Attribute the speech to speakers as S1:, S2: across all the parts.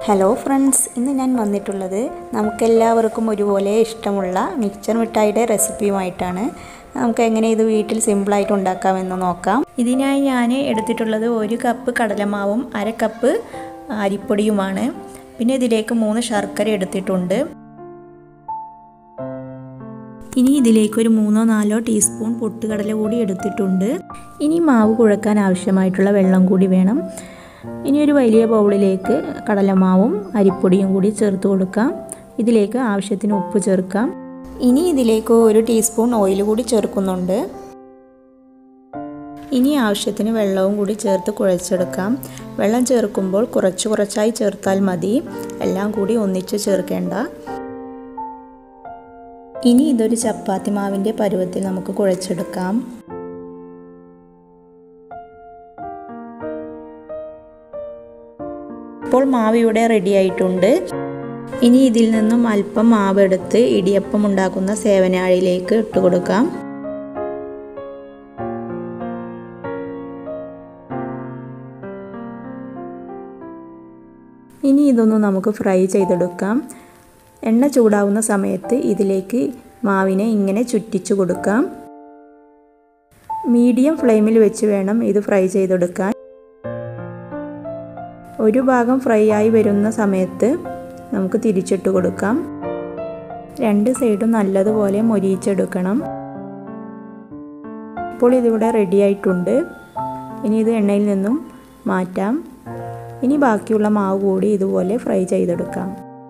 S1: hello friends ഇന്ന് ഞാൻ വന്നിട്ടുള്ളത് നമുക്കെല്ലാവർക്കും ഒരുപോലെ ഇഷ്ടമുള്ള മിക്സർ മിഠായിയുടെ റെസിപ്പിയുമായിട്ടാണ് നമുക്ക് എങ്ങനെ ഇത് വീട്ടിൽ സിമ്പിളായിട്ട് ഉണ്ടാക്കാമെന്ന് നോക്കാം ഇതിനായി ഞാൻ എടുത്തിട്ടുള്ളത് ഒരു കപ്പ് കടലമാവും അര കപ്പ് അരിപ്പൊടിയുമാണ് പിന്നെ ഇതിലേക്ക് മൂന്ന് ശർക്കര എടുത്തിട്ടുണ്ട് ഇനി ഇതിലേക്ക് ഒരു മൂന്നോ നാലോ ടീസ്പൂൺ പൊട്ടുകടല കൂടി എടുത്തിട്ടുണ്ട് ഇനി മാവ് കുഴക്കാൻ ആവശ്യമായിട്ടുള്ള വെള്ളം കൂടി വേണം ഇനി ഒരു വലിയ ബൗളിലേക്ക് കടലമാവും അരിപ്പൊടിയും കൂടി ചേർത്ത് കൊടുക്കാം ഇതിലേക്ക് ആവശ്യത്തിന് ഉപ്പ് ചേർക്കാം ഇനി ഇതിലേക്ക് ഒരു ടീസ്പൂൺ ഓയിൽ കൂടി ചേർക്കുന്നുണ്ട് ഇനി ആവശ്യത്തിന് വെള്ളവും കൂടി ചേർത്ത് കുഴച്ചെടുക്കാം വെള്ളം ചേർക്കുമ്പോൾ കുറച്ച് കുറച്ചായി ചേർത്താൽ മതി എല്ലാം കൂടി ഒന്നിച്ച് ചേർക്കേണ്ട ഇനി ഇതൊരു ചപ്പാത്തി മാവിൻ്റെ പരുവത്തിൽ നമുക്ക് കുഴച്ചെടുക്കാം ഇപ്പോൾ മാവ് ഇവിടെ റെഡി ആയിട്ടുണ്ട് ഇനി ഇതിൽ നിന്നും അല്പം മാവ് എടുത്ത് ഇടിയപ്പം ഉണ്ടാക്കുന്ന സേവനാഴിയിലേക്ക് ഇട്ട് കൊടുക്കാം ഇനി ഇതൊന്ന് നമുക്ക് ഫ്രൈ ചെയ്തെടുക്കാം എണ്ണ ചൂടാവുന്ന സമയത്ത് ഇതിലേക്ക് മാവിനെ ഇങ്ങനെ ചുറ്റിച്ചു കൊടുക്കാം മീഡിയം ഫ്ലെയിമിൽ വെച്ച് വേണം ഇത് ഫ്രൈ ചെയ്തെടുക്കാൻ ഒരു ഭാഗം ഫ്രൈ ആയി വരുന്ന സമയത്ത് നമുക്ക് തിരിച്ചിട്ട് കൊടുക്കാം രണ്ട് സൈഡും നല്ലതുപോലെ മൊരിയിച്ചെടുക്കണം ഇപ്പോൾ ഇതിവിടെ റെഡി ആയിട്ടുണ്ട് ഇനി ഇത് എണ്ണയിൽ നിന്നും മാറ്റാം ഇനി ബാക്കിയുള്ള മാവ് കൂടി ഇതുപോലെ ഫ്രൈ ചെയ്തെടുക്കാം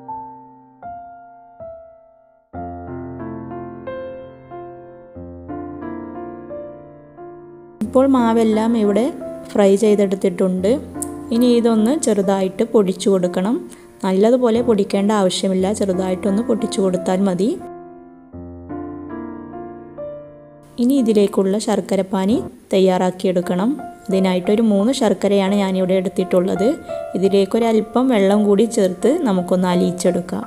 S1: ഇപ്പോൾ മാവെല്ലാം ഇവിടെ ഫ്രൈ ചെയ്തെടുത്തിട്ടുണ്ട് ഇനി ഇതൊന്ന് ചെറുതായിട്ട് പൊടിച്ചു കൊടുക്കണം നല്ലതുപോലെ പൊടിക്കേണ്ട ആവശ്യമില്ല ചെറുതായിട്ടൊന്ന് പൊട്ടിച്ചു കൊടുത്താൽ മതി ഇനി ഇതിലേക്കുള്ള ശർക്കരപ്പാനി തയ്യാറാക്കിയെടുക്കണം ഇതിനായിട്ടൊരു മൂന്ന് ശർക്കരയാണ് ഞാനിവിടെ എടുത്തിട്ടുള്ളത് ഇതിലേക്കൊരല്പം വെള്ളം കൂടി ചേർത്ത് നമുക്കൊന്ന് അലിയിച്ചെടുക്കാം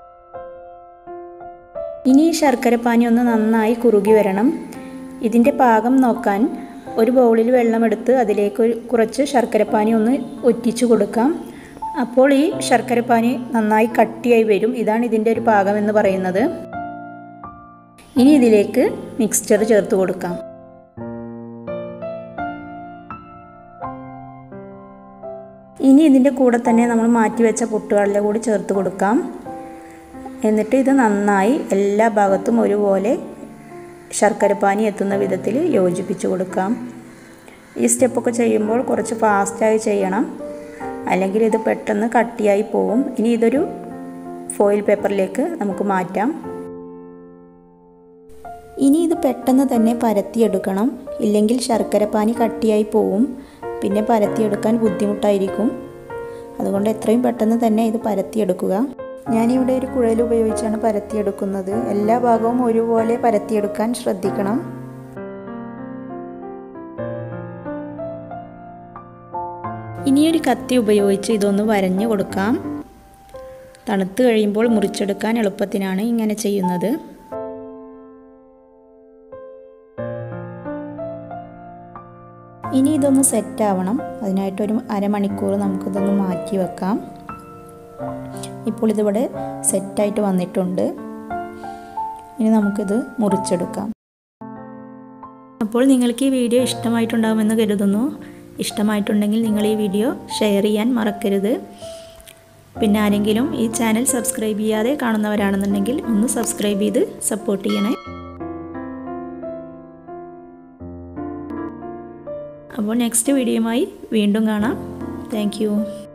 S1: ഇനി ഈ ശർക്കരപ്പാനി ഒന്ന് നന്നായി കുറുകി വരണം ഇതിൻ്റെ പാകം നോക്കാൻ ഒരു ബൗളിൽ വെള്ളമെടുത്ത് അതിലേക്ക് കുറച്ച് ശർക്കരപ്പാനി ഒന്ന് ഒറ്റിച്ചു കൊടുക്കാം അപ്പോൾ ഈ ശർക്കരപ്പാനി നന്നായി കട്ടിയായി വരും ഇതാണ് ഇതിൻ്റെ ഒരു പാകം എന്ന് പറയുന്നത് ഇനി ഇതിലേക്ക് മിക്സ്ചർ ചേർത്ത് കൊടുക്കാം ഇനി ഇതിൻ്റെ കൂടെ തന്നെ നമ്മൾ മാറ്റി വെച്ച പൊട്ടുകടല കൂടി ചേർത്ത് കൊടുക്കാം എന്നിട്ട് ഇത് നന്നായി എല്ലാ ഭാഗത്തും ഒരുപോലെ ശർക്കരപ്പാനി എത്തുന്ന വിധത്തിൽ യോജിപ്പിച്ച് കൊടുക്കാം ഈ സ്റ്റെപ്പൊക്കെ ചെയ്യുമ്പോൾ കുറച്ച് ഫാസ്റ്റായി ചെയ്യണം അല്ലെങ്കിൽ ഇത് പെട്ടെന്ന് കട്ടിയായി പോവും ഇനി ഇതൊരു ഫോയിൽ പേപ്പറിലേക്ക് നമുക്ക് മാറ്റാം ഇനി ഇത് പെട്ടെന്ന് തന്നെ പരത്തിയെടുക്കണം ഇല്ലെങ്കിൽ ശർക്കരപ്പാനി കട്ടിയായി പോവും പിന്നെ പരത്തിയെടുക്കാൻ ബുദ്ധിമുട്ടായിരിക്കും അതുകൊണ്ട് എത്രയും പെട്ടെന്ന് തന്നെ ഇത് പരത്തിയെടുക്കുക ഞാനിവിടെ ഒരു കുഴൽ ഉപയോഗിച്ചാണ് പരത്തിയെടുക്കുന്നത് എല്ലാ ഭാഗവും ഒരുപോലെ പരത്തിയെടുക്കാൻ ശ്രദ്ധിക്കണം ഇനിയൊരു കത്തി ഉപയോഗിച്ച് ഇതൊന്ന് വരഞ്ഞു കൊടുക്കാം തണുത്ത് കഴിയുമ്പോൾ മുറിച്ചെടുക്കാൻ എളുപ്പത്തിനാണ് ഇങ്ങനെ ചെയ്യുന്നത് ഇനി ഇതൊന്ന് സെറ്റ് ആവണം അതിനായിട്ടൊരു അരമണിക്കൂർ നമുക്കിതൊന്ന് മാറ്റി വെക്കാം ഇപ്പോൾ ഇതിവിടെ സെറ്റായിട്ട് വന്നിട്ടുണ്ട് ഇനി നമുക്കിത് മുറിച്ചെടുക്കാം അപ്പോൾ നിങ്ങൾക്ക് ഈ വീഡിയോ ഇഷ്ടമായിട്ടുണ്ടാകുമെന്ന് കരുതുന്നു ഇഷ്ടമായിട്ടുണ്ടെങ്കിൽ നിങ്ങൾ ഈ വീഡിയോ ഷെയർ ചെയ്യാൻ മറക്കരുത് പിന്നെ ആരെങ്കിലും ഈ ചാനൽ സബ്സ്ക്രൈബ് ചെയ്യാതെ കാണുന്നവരാണെന്നുണ്ടെങ്കിൽ ഒന്ന് സബ്സ്ക്രൈബ് ചെയ്ത് സപ്പോർട്ട് ചെയ്യണേ അപ്പോൾ നെക്സ്റ്റ് വീഡിയോയുമായി വീണ്ടും കാണാം താങ്ക്